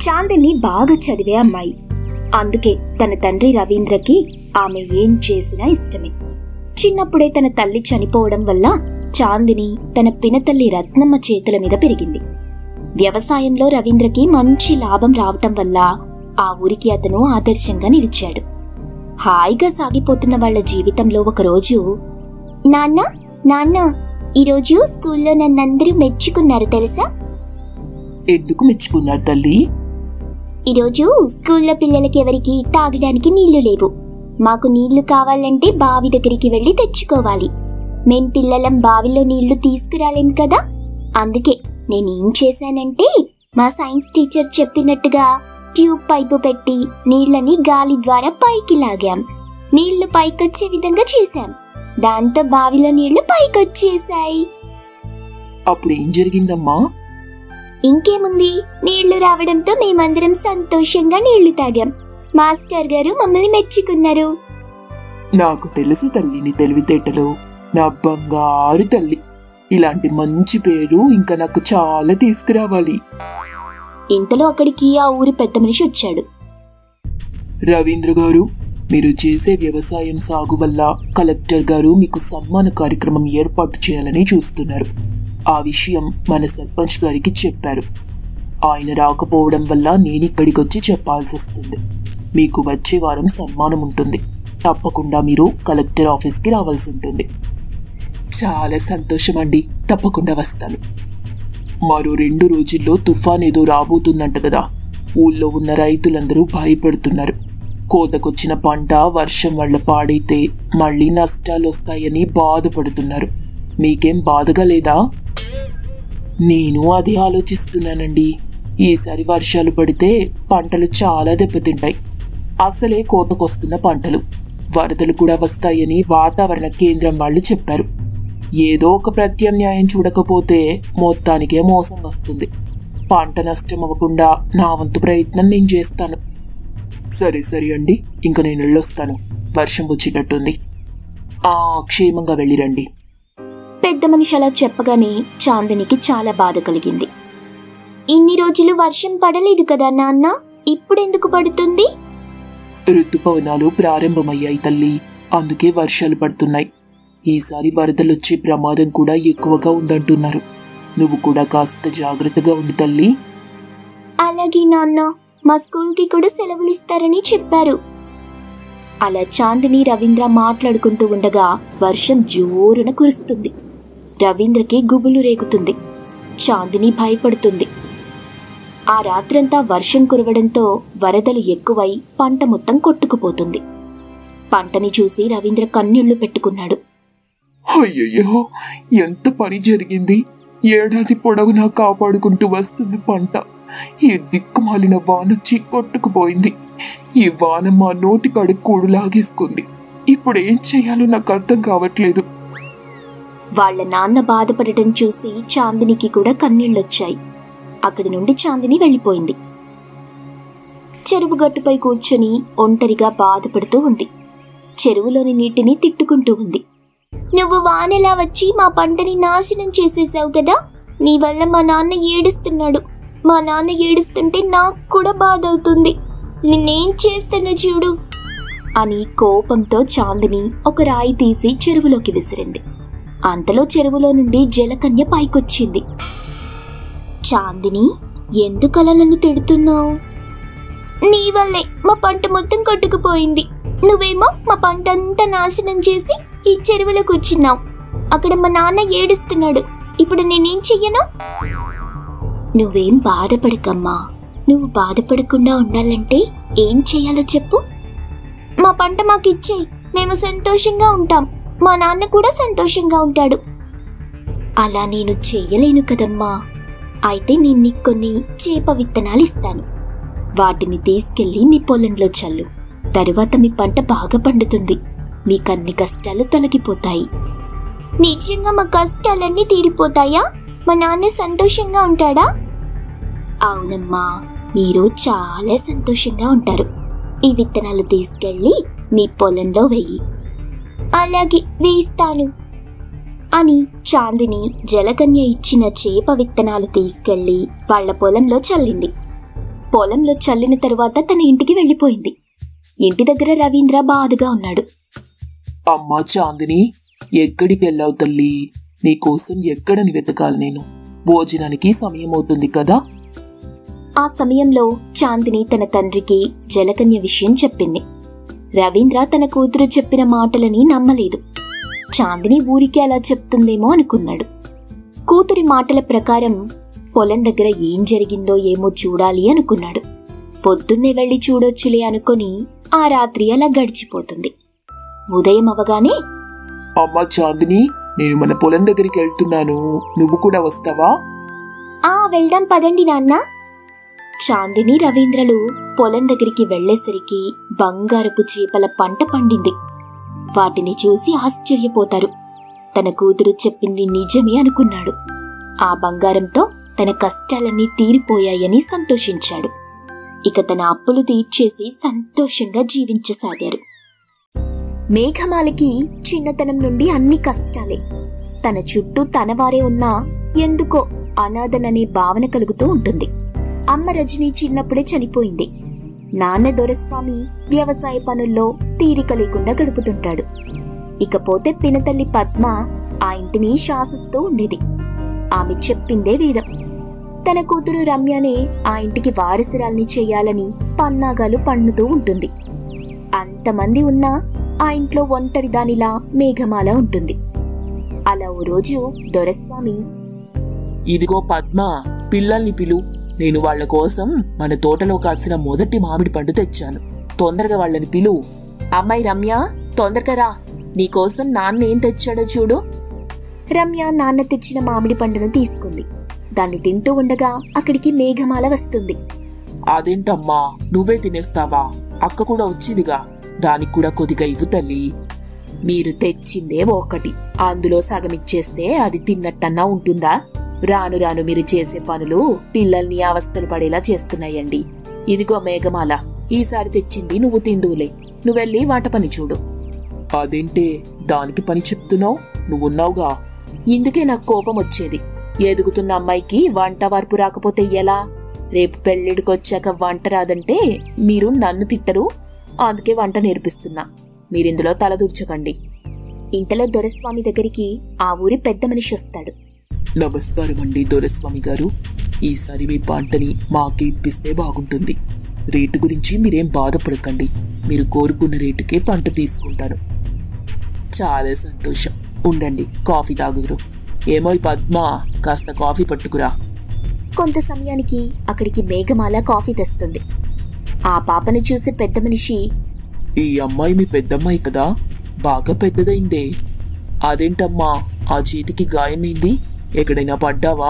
చాందిని బాగా చదివే అమ్మాయి అందుకే తన తండ్రి రవీంద్రకి ఆమె ఏం చేసినా ఇష్టమే చిన్నప్పుడే తన తల్లి చనిపోవడం వల్ల చాందిని తన పినతల్లి రత్నమ్మ చేతుల మీద పెరిగింది వ్యవసాయంలో రవీంద్రకి మంచి లాభం రావటం వల్ల ఆ ఊరికి అతను ఆదర్శంగా నిలిచాడు హాయిగా సాగిపోతున్న వాళ్ళ జీవితంలో ఒకరోజు నాన్న నాన్న ఈరోజు స్కూల్లో నన్నందరూ మెచ్చుకున్నారు తెలుసా ఎందుకు మెచ్చుకున్నారు తల్లి ఈరోజు స్కూల్లో పిల్లలకి ఎవరికి తాగడానికి నీళ్లు లేవు మాకు నీళ్లు కావాలంటే బావి దగ్గరికి వెళ్ళి తెచ్చుకోవాలి మేం పిల్లలం బావిలో నీళ్లు తీసుకురాలేం కదా అందుకే నేనేం చేశానంటే మా సైన్స్ టీచర్ చెప్పినట్టుగా ట్యూబ్ పైపు పెట్టి నీళ్లని గాలి ద్వారా పైకి లాగాం నీళ్లు పైకొచ్చే విధంగా చేశాం దాంతో బావిలో నీళ్లు పైకొచ్చేసాయి అప్పుడు ఏం జరిగిందమ్మా ఇంకేముంది నీళ్లు రావడంతో మేమందరం సంతోషంగా నీళ్లు తాగాం మాస్టర్ గారు మమ్మల్ని మెచ్చుకున్నారు నాకు తెలుసు తల్లి నీ తెలివితేటలు నా బంగారు తల్లి ఇలాంటి మంచి పేరు ఇంకా నాకు చాలా తీసుకురావాలి ఇంతలో అక్కడికి ఆ ఊరి పెద్ద మనిషి వచ్చాడు రవీంద్ర గారు మీరు చేసే వ్యవసాయం సాగు వల్ల కలెక్టర్ గారు మీకు సన్మాన కార్యక్రమం ఏర్పాటు చేయాలని చూస్తున్నారు ఆ విషయం మన సర్పంచ్ గారికి చెప్పారు ఆయన రాకపోవడం వల్ల నేను ఇక్కడికి వచ్చి చెప్పాల్సి వస్తుంది మీకు వచ్చే వారం సన్మానం ఉంటుంది తప్పకుండా మీరు కలెక్టర్ ఆఫీస్కి రావాల్సి ఉంటుంది చాలా సంతోషం అండి తప్పకుండా వస్తాను మరో రెండు రోజుల్లో తుఫాన్ ఏదో రాబోతుందంట కదా ఊళ్ళో ఉన్న రైతులందరూ భయపడుతున్నారు కోతకొచ్చిన పంట వర్షం వల్ల పాడైతే మళ్ళీ నష్టాలు వస్తాయని బాధపడుతున్నారు మీకేం బాధగా లేదా నేను అదే ఆలోచిస్తున్నానండి ఈసారి వర్షాలు పడితే పంటలు చాలా దెబ్బతింటాయి అసలే కోతకొస్తున్న పంటలు వరదలు కూడా వస్తాయని వాతావరణ కేంద్రం వాళ్ళు చెప్పారు ఏదో ఒక ప్రత్యామ్నాయం చూడకపోతే మొత్తానికే మోసం వస్తుంది పంట నష్టం అవ్వకుండా నా వంతు ప్రయత్నం నేను చేస్తాను సరే సరే అండి ఇంక నేను వెళ్ళొస్తాను వర్షం వచ్చేటట్టుంది ఆ క్షేమంగా వెళ్ళిరండి పెద్ద మనిషి అలా చెప్పగానే చాందినికి చాలా బాధ కలిగింది ఇన్ని రోజులు వర్షం పడలేదు కదా నాన్న ఇప్పుడెందుకు పడుతుంది ఋతుపవనాలు ప్రారంభమయ్యాయి తల్లి అందుకే వర్షాలు పడుతున్నాయి ఈసారి వరదలొచ్చే ప్రమాదం కూడా ఎక్కువగా ఉందంటున్నారు నువ్వు కూడా కాస్త జాగ్రత్తగా ఉండు తల్లి అలాగే నాన్న మా స్కూల్కి కూడా సెలవులు ఇస్తారని చెప్పారు అలా చాందిని రవీంద్ర మాట్లాడుకుంటూ ఉండగా వర్షం జోరున కురుస్తుంది రవీంద్రకి గుబులు రేగుతుంది చాందిని భయపడుతుంది ఆ రాత్రంతా వర్షం కురవడంతో వరదలు ఎక్కువై పంట మొత్తం కొట్టుకుపోతుంది పంటని చూసి రవీంద్ర కన్నీళ్లు పెట్టుకున్నాడు అయ్యయ్యో ఎంత పని జరిగింది ఏడాది పొడవునా కాపాడుకుంటూ వస్తుంది పంట ఈ దిక్కుమాలిన వానొచ్చి కొట్టుకుపోయింది ఈ వాన మా నోటి కడుక్కోడు లాగేసుకుంది ఇప్పుడు ఏం చేయాలో నాకు అర్థం కావట్లేదు వాళ్ళ నాన్న బాధపడటం చూసి చాందినికి కూడా కన్నీళ్లొచ్చాయి అక్కడి నుండి చాందిని వెళ్ళిపోయింది చెరువు గట్టుపై కూర్చొని ఒంటరిగా బాధపడుతూ ఉంది చెరువులోని నీటిని తిట్టుకుంటూ ఉంది నువ్వు వానలా వచ్చి మా పంటని నాశనం చేసేసావు కదా నీ వల్ల మా నాన్న ఏడుస్తున్నాడు మా నాన్న ఏడుస్తుంటే నాకు కూడా బాధ అవుతుంది నిన్నేం చేస్తానో చూడు అని కోపంతో చాందిని ఒక రాయి తీసి చెరువులోకి విసిరింది అంతలో చెరువులో నుండి జలకన్య పైకొచ్చింది చాందిని ఎందుకలా నన్ను తిడుతున్నావు నీ వల్లే మా పంట మొత్తం కొట్టుకుపోయింది నువ్వేమో మా పంట అంతా నాశనం చేసి ఈ చెరువులో కూర్చున్నావు అక్కడ మా నాన్న ఏడుస్తున్నాడు ఇప్పుడు నేనేం చెయ్యను నువ్వేం బాధపడకమ్మా నువ్వు బాధపడకుండా ఉండాలంటే ఏం చెయ్యాలో చెప్పు మా పంట మాకు ఇచ్చేయి మేము సంతోషంగా ఉంటాం మా నాన్న కూడా సంతోషంగా ఉంటాడు అలా నేను చెయ్యలేను కదమ్మా అయితే నేను నీకు కొన్ని చేప విత్తనాలు ఇస్తాను వాటిని తీసుకెళ్లి మీ పొలంలో చల్లు తరువాత మీ పంట బాగా పండుతుంది మీకన్ని కష్టాలు తొలగిపోతాయి నిజంగా మా కష్టాలన్నీ తీరిపోతాయా మా నాన్న సంతోషంగా ఉంటాడా అవునమ్మా మీరు చాలా సంతోషంగా ఉంటారు ఈ విత్తనాలు తీసుకెళ్ళి మీ పొలంలో వెయ్యి అలాగే వేయిస్తాను అని చాందిని జలకన్య ఇచ్చిన చేప విత్తనాలు తీసుకెళ్లి వాళ్ళ పొలంలో చల్లింది పొలంలో చల్లిన తరువాత తన ఇంటికి వెళ్ళిపోయింది ఇంటి దగ్గర రవీంద్ర బాధగా ఉన్నాడు అమ్మా చాందిని ఎక్కడికి వెళ్ళావు తల్లి నీకోసం ఎక్కడని వెతకాలి నేను భోజనానికి సమయం అవుతుంది కదా ఆ సమయంలో చాందిని తన తండ్రికి జలకన్య విషయం చెప్పింది రవీంద్ర తన కూతురు చెప్పిన మాటలని నమ్మలేదు చాందిని ఊరికి అలా చెప్తుందేమో అనుకున్నాడు కూతురి మాటల ప్రకారం పొలం దగ్గర ఏం జరిగిందో ఏమో చూడాలి అనుకున్నాడు పొద్దున్నే వెళ్లి చూడొచ్చులే అనుకొని ఆ రాత్రి అలా గడిచిపోతుంది ఉదయం అవగానే అమ్మా చాందిని నేను మన పొలం దగ్గరికి వెళ్తున్నాను నువ్వు కూడా వస్తావా ఆ వెళ్దాం పదండి నాన్న చాందిని రవీంద్రలు పొలం దగ్గరికి వెళ్లేసరికి బంగారపు చేపల పంట పండింది వాటిని చూసి ఆశ్చర్యపోతారు తన కూతురు చెప్పింది నిజమే అనుకున్నాడు ఆ బంగారంతో తన కష్టాలన్నీ తీరిపోయాయని సంతోషించాడు ఇక తన అప్పులు తీర్చేసి సంతోషంగా జీవించసాగారు మేఘమాలకి చిన్నతనం నుండి అన్ని కష్టాలే తన చుట్టూ తనవారే ఉన్నా ఎందుకో అనాథననే భావన కలుగుతూ ఉంటుంది అమ్మ రజని చిన్నప్పుడే చనిపోయింది నాన్న దొరస్వామి వ్యవసాయ పనుల్లో తీరిక లేకుండా గడుపుతుంటాడు ఇకపోతే పినతల్లి పద్మ ఆ ఇంటిని శాసిస్తూ ఉండేది ఆమె చెప్పిందే వేదం తన కూతురు రమ్యనే ఆ ఇంటికి వారసురాల్ని చెయ్యాలని పన్నాగాలు పన్నుతూ ఉంటుంది అంతమంది ఉన్నా ఆ ఇంట్లో ఒంటరి దానిలా మేఘమాల ఉంటుంది అలా ఓ రోజు దొరస్వామి ఇదిగో పద్మ పిల్లల్ని పిలు నేను వాళ్ళ కోసం మన తోటలో కాసిన మొదటి మామిడి పండు తెచ్చాను తొందరగా వాళ్ళని పిలు అమ్మాయి రమ్య తొందరగా రా నీకోసం నాన్న ఏం తెచ్చాడో చూడు రమ్య నాన్న తెచ్చిన మామిడి పండును తీసుకుంది దాన్ని తింటూ ఉండగా అక్కడికి మేఘమాల వస్తుంది అదేంటమ్మా నువ్వే తినేస్తావా అక్క కూడా వచ్చిందిగా దానికి కూడా కొద్దిగా ఇవ్వు తల్లి మీరు తెచ్చిందే ఒకటి అందులో సగం ఇచ్చేస్తే అది తిన్నట్టన్నా ఉంటుందా రాను రాను మీరు చేసే పనులు పిల్లల్ని అవస్థలు పడేలా చేస్తున్నాయండి ఇదిగో మేఘమాల ఈసారి తెచ్చింది నువ్వు తిందువులే నువ్వెళ్ళి వంట పని చూడు అదేంటే దానికి పని చెప్తున్నావు నువ్వున్నావుగా ఇందుకే నాకు కోపం వచ్చేది ఎదుగుతున్న అమ్మాయికి వంట వార్పు రాకపోతే ఎలా రేపు పెళ్ళిడికొచ్చాక వంట రాదంటే మీరు నన్ను తిట్టరు అందుకే వంట నేర్పిస్తున్నా మీరిందులో తలదూర్చకండి ఇంతలో దొరస్వామి దగ్గరికి ఆ ఊరి పెద్ద మనిషి వస్తాడు నమస్కారం అండి దొరస్వామి గారు ఈసారి మీ పంటని మాకే ఇప్పిస్తే బాగుంటుంది రేటు గురించి మీరేం బాధపడకండి మీరు కోరుకున్న రేటుకే పంట తీసుకుంటాను చాలా సంతోషం ఉండండి కాఫీ తాగుదురు ఏమో ఈ పద్మ కాస్త కాఫీ పట్టుకురా కొంత సమయానికి అక్కడికి మేఘమాల కాఫీ తెస్తుంది ఆ పాపను చూసి పెద్ద మనిషి ఈ అమ్మాయి మీ పెద్దమ్మాయి కదా బాగా పెద్దదైందే అదేంటమ్మా ఆ చేతికి గాయమైంది ఎక్కడైనా పడ్డావా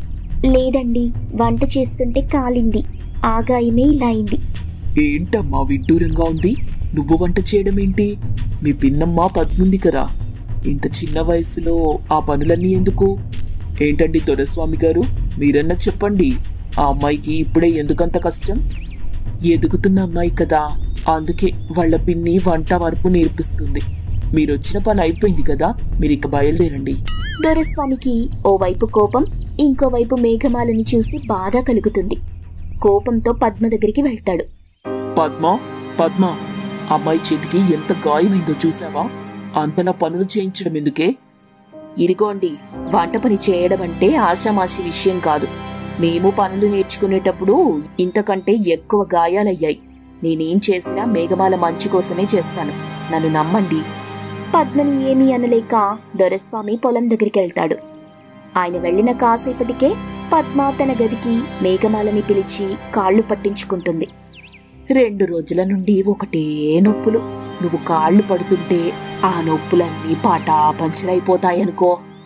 లేదండి వంట చేస్తుంటే కాలింది ఆ గాయమే ఇలా అయింది ఏంటమ్మా విడ్డూరంగా ఉంది నువ్వు వంట చేయడం ఏంటి మీ పిన్నమ్మ పద్ముంది కదా ఇంత చిన్న వయసులో ఆ పనులన్నీ ఎందుకు ఏంటండి దొరస్వామి గారు మీరన్నా చెప్పండి ఆ అమ్మాయికి ఇప్పుడే ఎందుకంత కష్టం ఎదుగుతున్న అమ్మాయి కదా అందుకే వాళ్ళ పిన్ని వంట వరపు నేర్పిస్తుంది మీరొచ్చిన పని అయిపోయింది కదా మీరు ఇక బయలుదేరండి దొరస్వామికి ఓవైపు కోపం ఇంకోవైపు మేఘమాలని చూసి బాధ కలుగుతుంది కోపంతో పద్మ దగ్గరికి వెళ్తాడు పద్మ పద్మ అమ్మాయి చేతికి ఎంత గాయమైందో చూసావా అంతలా పనులు చేయించడం ఎందుకే ఇదిగోండి వంట పని చేయడం అంటే ఆషామాషి విషయం కాదు మేము పనులు నేర్చుకునేటప్పుడు ఇంతకంటే ఎక్కువ గాయాలయ్యాయి నేనేం చేసినా మేఘమాల మంచి కోసమే చేస్తాను నన్ను నమ్మండి పద్మని ఏమీ అనలేక దొరస్వామి పొలం దగ్గరికి వెళ్తాడు ఆయన వెళ్లిన కాసేపటికే పద్మ తన గదికి మేఘమాలని పిలిచి కాళ్ళు పట్టించుకుంటుంది రెండు రోజుల నుండి ఒకటే నొప్పులు నువ్వు కాళ్ళు పడుతుంటే ఆ నొప్పులన్నీ పాటా పంచరైపోతాయనుకో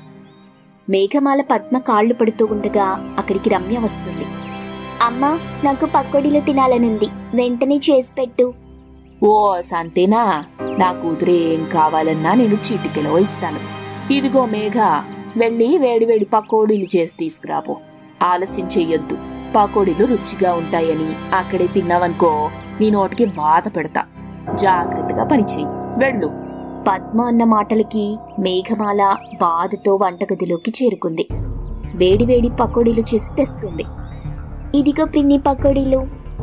మేఘమాల పద్మ కాళ్ళు పడుతూ ఉండగా అక్కడికి రమ్య వస్తుంది అమ్మా నాకు పకోడీలు తినాలనుంది వెంటనే చేసి పెట్టు ఓ సంతేనా నా కూతురు ఏం కావాలన్నా నేను చీటికెలో ఇస్తాను ఇదిగో మేఘ వెళ్ళి వేడివేడి పకోడీలు చేసి తీసుకురాపో ఆలస్యం చెయ్యొద్దు పకోడీలు రుచిగా ఉంటాయని అక్కడే తిన్నావనుకో నీ నోటికి బాధ పెడతా జాగ్రత్తగా పనిచేయి వెళ్ళు పద్మ అన్న మాటలకి మేఘమాల బాధతో వంటగదిలోకి చేరుకుంది వేడివేడి పకోడీలు చేసి తెస్తుంది ఇదిగో పిన్ని పకోడీలు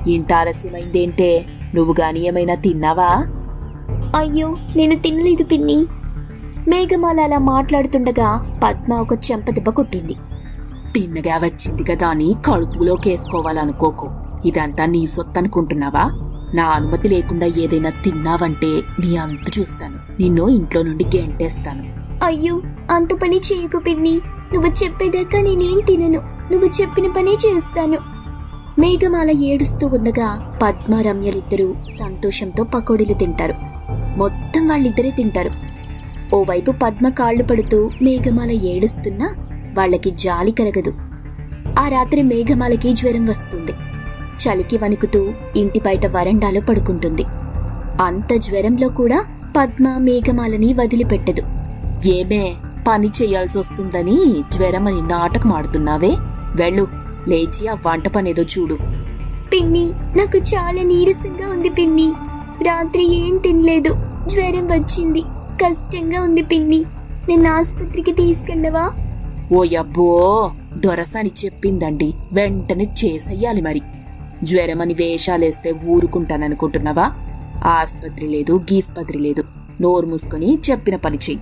ఇంత ఆలస్యమైందేంటే నువ్వు గాని ఏమైనా తిన్నావా అయ్యో నేను తినలేదు పిన్ని మేఘమాల అలా మాట్లాడుతుండగా పద్మ ఒక చెంపదెబ్బ కొట్టింది తిన్నగా వచ్చింది కదా అని కడుపులోకేసుకోవాలనుకోకు ఇదంతా నీ సొత్తనుకుంటున్నావా నా అనుమతి లేకుండా ఏదైనా తిన్నావంటే నీ అంతు చూస్తాను నిన్ను ఇంట్లో నుండి గెంటేస్తాను అయ్యో అంత పని చేయకు పిన్ని నువ్వు చెప్పేదాకా నేనేం తినను నువ్వు చెప్పిన పనే చేస్తాను మేఘమాల ఏడుస్తూ ఉండగా పద్మ రమ్యలిద్దరూ సంతోషంతో పకోడీలు తింటారు మొత్తం వాళ్ళిద్దరే తింటారు ఓవైపు పద్మ కాళ్ళు పడుతూ మేఘమాల ఏడుస్తున్నా వాళ్ళకి జాలి కలగదు ఆ రాత్రి మేఘమాలకి జ్వరం వస్తుంది చలికి వణుకుతూ ఇంటి బయట వరండాలో పడుకుంటుంది అంత జ్వరంలో కూడా పద్మ మేఘమాలని వదిలిపెట్టదు ఏమే పని చేయాల్సి వస్తుందని జ్వరమని నాటకం ఆడుతున్నావే వెళ్ళు లేచి ఆ వంట పనేదో చూడు పిన్ని నాకు చాలా నీరసంగా ఉంది పిన్ని రాత్రి ఏం తినలేదు జ్వరం వచ్చింది కష్టంగా ఉంది పిన్ని నిన్న ఆసుపత్రికి తీసుకెళ్ళవా ఓ అబ్బో దొరసాని చెప్పిందండి వెంటనే చేసెయ్యాలి మరి జ్వరమని వేషాలేస్తే ఊరుకుంటాననుకుంటున్నావా ఆస్పత్రి లేదు గీస్పత్రి లేదు నోరు మూసుకొని చెప్పిన పని చెయ్యి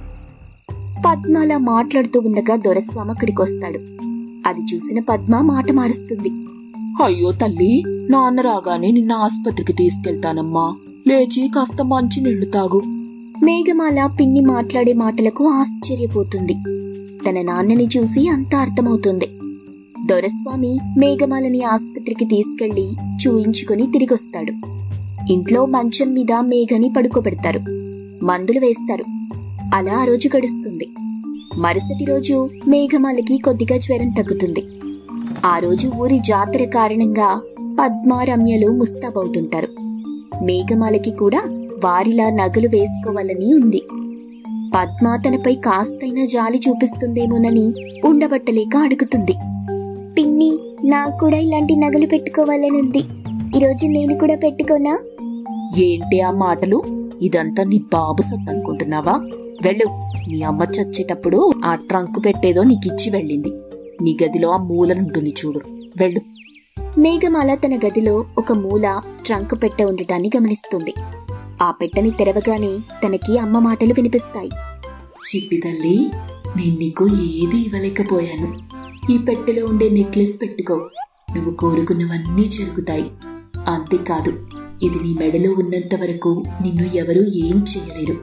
పద్మ అలా మాట్లాడుతూ ఉండగా దొరస్వామి అక్కడికి వస్తాడు అది చూసిన పద్మ మాట మారుస్తుంది అయ్యో తల్లి నాన్న రాగానే నిన్న ఆస్పత్రికి తీసుకెళ్తానమ్మా లేచి కాస్త మంచి నీళ్లు తాగు మేఘమాల పిన్ని మాట్లాడే మాటలకు ఆశ్చర్యపోతుంది తన నాన్నని చూసి అంతా అర్థమవుతుంది దొరస్వామి మేఘమాలని ఆసుపత్రికి తీసుకెళ్లి చూయించుకుని తిరిగొస్తాడు ఇంట్లో మంచం మీద మేఘని పడుకోబెడతారు మందులు వేస్తారు అలా ఆ రోజు గడుస్తుంది మరుసటి రోజు మేఘమాలకి కొద్దిగా జ్వరం తగ్గుతుంది ఆ రోజు ఊరి జాతర కారణంగా పద్మ రమ్యలు ముస్తాబవుతుంటారు మేఘమాలకి కూడా వారిలా నగలు వేసుకోవాలని ఉంది పద్మ తనపై కాస్తైనా జాలి చూపిస్తుందేమోనని ఉండబట్టలేక అడుగుతుంది పిన్ని నాకు కూడా ఇలాంటి నగలు పెట్టుకోవాలని ఉంది ఈరోజు నేను కూడా పెట్టుకోనా ఏంటి ఆ మాటలు ఇదంతా నీ బాబు సత్ అనుకుంటున్నావా వెళ్ళు నీ అమ్మ చచ్చేటప్పుడు ఆ ట్రంక్ పెట్టేదో నీకిచ్చి వెళ్ళింది నీ గదిలో ఆ మూలనుంటుంది చూడు వెళ్ళు మేఘమాల తన గదిలో ఒక మూల ట్రంక్ పెట్టె ఉండటాన్ని గమనిస్తుంది ఆ పెట్టెని తెరవగానే తనకి అమ్మ మాటలు వినిపిస్తాయి చిట్టి తల్లి నేను నీకు ఏది ఇవ్వలేకపోయాను ఈ పెట్టెలో ఉండే నెక్లెస్ పెట్టుకో నువ్వు కోరుకున్నవన్నీ జరుగుతాయి అంతేకాదు ఇది నీ మెడలో ఉన్నంత వరకు నిన్ను ఎవరూ ఏం చేయలేరు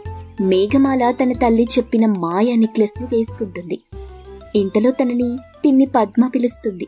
మేఘమాల తన తల్లి చెప్పిన మాయా నెక్లెస్ ని వేసుకుంటుంది ఇంతలో తనని పిన్ని పద్మ పిలుస్తుంది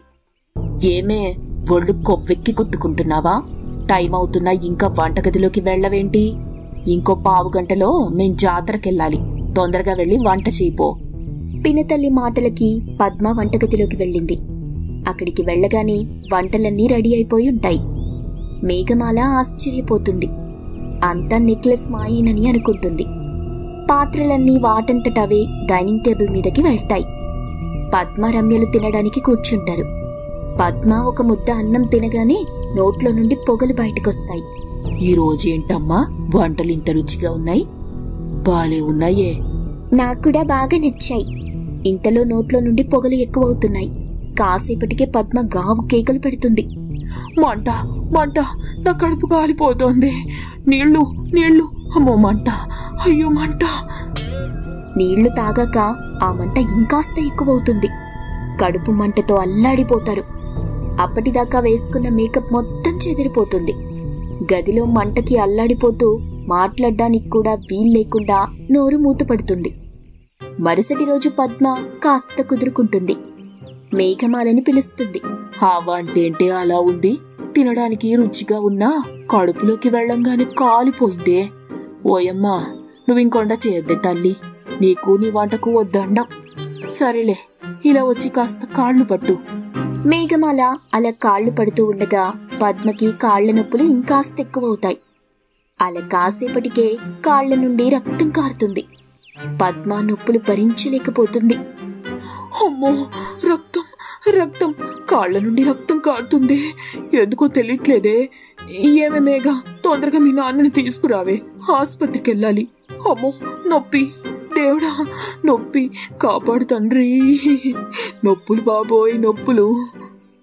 ఏమే ఒళ్ళు కొవ్వెక్కి కొట్టుకుంటున్నావా టైం అవుతున్నా ఇంకా వంటగదిలోకి వెళ్ళవేంటి ఇంకో పావు గంటలో మేం జాతరకెళ్ళాలి తొందరగా వెళ్ళి వంట చేయిపో పినతల్లి మాటలకి పద్మ వంటగదిలోకి వెళ్ళింది అక్కడికి వెళ్ళగానే వంటలన్నీ రెడీ అయిపోయి ఉంటాయి మేఘమాల ఆశ్చర్యపోతుంది అంతా నెక్లెస్ మాయేనని అనుకుంటుంది పాత్రలన్నీ వాటంతటవే డైనింగ్ టేబుల్ మీదకి వెళ్తాయి పద్మ రమ్యలు తినడానికి కూర్చుంటారు పద్మ ఒక ముద్ద అన్నం తినగానే నోట్లో నుండి పొగలు బయటకొస్తాయి ఈ రోజేంటమ్మా వంటలు ఇంత రుచిగా ఉన్నాయి బాలే ఉన్నాయే నాకు కూడా బాగా నచ్చాయి ఇంతలో నోట్లో నుండి పొగలు ఎక్కువవుతున్నాయి కాసేపటికే పద్మ గావు కేకలు పెడుతుంది మంట మంట నా కడుపు కాలిపోతోంది నీళ్లు నీళ్లు అమ్మో మంట అయ్యో మంట నీళ్లు తాగాక ఆ మంట ఇంకాస్త ఎక్కువవుతుంది కడుపు మంటతో అల్లాడిపోతారు అప్పటిదాకా వేసుకున్న మేకప్ మొత్తం చెదిరిపోతుంది గదిలో మంటకి అల్లాడిపోతూ మాట్లాడ్డానికి కూడా వీల్లేకుండా నోరు మూతపడుతుంది మరుసటి రోజు పద్మ కాస్త కుదురుకుంటుంది మేఘమాలని పిలుస్తుంది ఆ వంటేంటి అలా ఉంది తినడానికి రుచిగా ఉన్నా కడుపులోకి వెళ్ళంగానే కాలిపోయిందే ఓయమ్మా నువ్వింకొండ చేయొద్దే తల్లి నీకు నీ వంటకు వద్దండం సరేలే ఇలా వచ్చి కాస్త కాళ్ళు పట్టు మేఘమాల అలా కాళ్లు పడుతూ ఉండగా పద్మకి కాళ్ల నొప్పులు ఇంకాస్త ఎక్కువవుతాయి అలా కాసేపటికే కాళ్ల నుండి రక్తం కారుతుంది పద్మ నొప్పులు భరించలేకపోతుంది అమ్మో రక్తం రక్తం కాళ్ళ నుండి రక్తం కారుతుంది ఎందుకో తెలియట్లేదే ఏమే మేఘ తొందరగా మీ నాన్నని తీసుకురావే ఆసుపత్రికి వెళ్ళాలి అమ్మో నొప్పి దేవుడా నొప్పి కాపాడు తండ్రి నొప్పులు బాబోయ్ నొప్పులు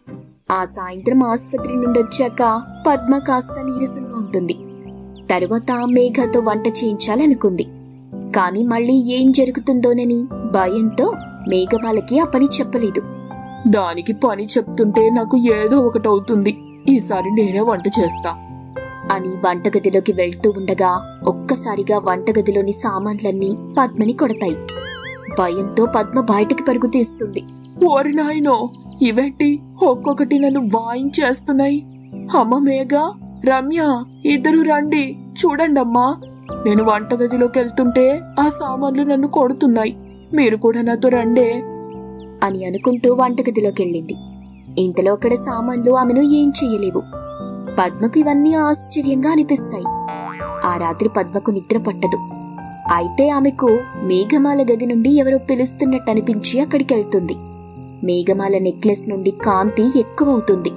ఆ సాయంత్రం ఆసుపత్రి నుండి వచ్చాక పద్మ కాస్త నీరసంగా ఉంటుంది తరువాత మేఘతో వంట చేయించాలనుకుంది కాని మళ్ళీ ఏం జరుగుతుందోనని భయంతో మేఘ వాళ్ళకి ఆ పని చెప్పలేదు దానికి పని చెప్తుంటే నాకు ఏదో ఒకటవుతుంది ఈసారి నేనే వంట చేస్తా అని వంటగదిలోకి వెళ్తూ ఉండగా ఒక్కసారిగా వంటగదిలోని సామాన్లన్నీ పద్మని కొడతాయి భయంతో పద్మ బయటికి పరుగు తీస్తుంది ఓరి నాయనో ఇవేంటి ఒక్కొక్కటి నన్ను వాయించేస్తున్నాయి అమ్మ మేఘ రమ్య ఇద్దరు రండి చూడండమ్మా నేను వంటగదిలోకి వెళ్తుంటే ఆ సామాన్లు నన్ను కొడుతున్నాయి మీరు కూడా నాతో రండే అని అనుకుంటూ వంటగదిలోకెళ్ళింది ఇంతలో అక్కడ సామాన్లు ఆమెను ఏం చెయ్యలేవు పద్మకు ఇవన్నీ ఆశ్చర్యంగా అనిపిస్తాయి ఆ రాత్రి పద్మకు నిద్ర పట్టదు అయితే ఆమెకు మేఘమాల గది నుండి ఎవరో పిలుస్తున్నట్టు అనిపించి అక్కడికెళ్తుంది మేఘమాల నెక్లెస్ నుండి కాంతి ఎక్కువవుతుంది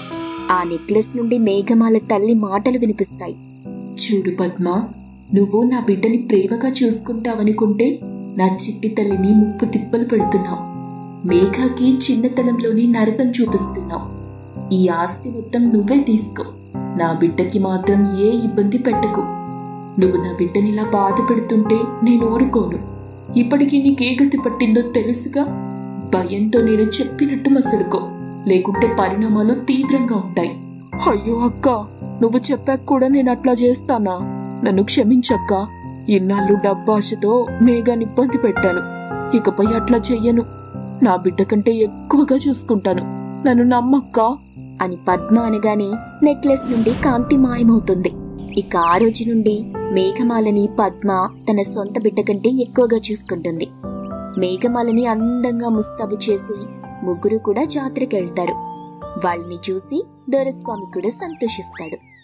ఆ నెక్లెస్ నుండి మేఘమాల తల్లి మాటలు వినిపిస్తాయి చూడు పద్మ నువ్వు నా బిడ్డని ప్రేమగా చూసుకుంటావనుకుంటే నా చిట్టి తల్లిని ముప్పు తిప్పలు పెడుతున్నావు మేఘాకి చిన్నతనంలోనే నరకం చూపిస్తున్నావు ఈ ఆస్తి మొత్తం నువ్వే తీసుకో నా బిడ్డకి మాత్రం ఏ ఇబ్బంది పెట్టకు నువ్వు నా బిడ్డని ఇలా బాధ పెడుతుంటే నేను ఊరుకోను ఇప్పటికీ నీకే గతి పట్టిందో తెలుసుగా భయంతో నేను చెప్పినట్టు మసలుకో లేకుంటే పరిణామాలు తీవ్రంగా ఉంటాయి అయ్యో అక్క నువ్వు చెప్పాక కూడా నేను అట్లా చేస్తానా నన్ను క్షమించక్క ఇన్నాళ్ళు డబ్బాశతో మేఘాన్ని ఇబ్బంది పెట్టాను ఇకపై అట్లా చెయ్యను నా బిడ్డ కంటే ఎక్కువగా చూసుకుంటాను నన్ను నమ్మక్క అని పద్మ అనగానే నెక్లెస్ నుండి కాంతి మాయమవుతుంది ఇక ఆ రోజు నుండి మేఘమాలని పద్మ తన సొంత బిడ్డ కంటే ఎక్కువగా చూసుకుంటుంది మేఘమాలని అందంగా ముస్తాబు చేసి ముగ్గురు కూడా జాతరకెళ్తారు వాళ్ళని చూసి దొరస్వామి కూడా సంతోషిస్తాడు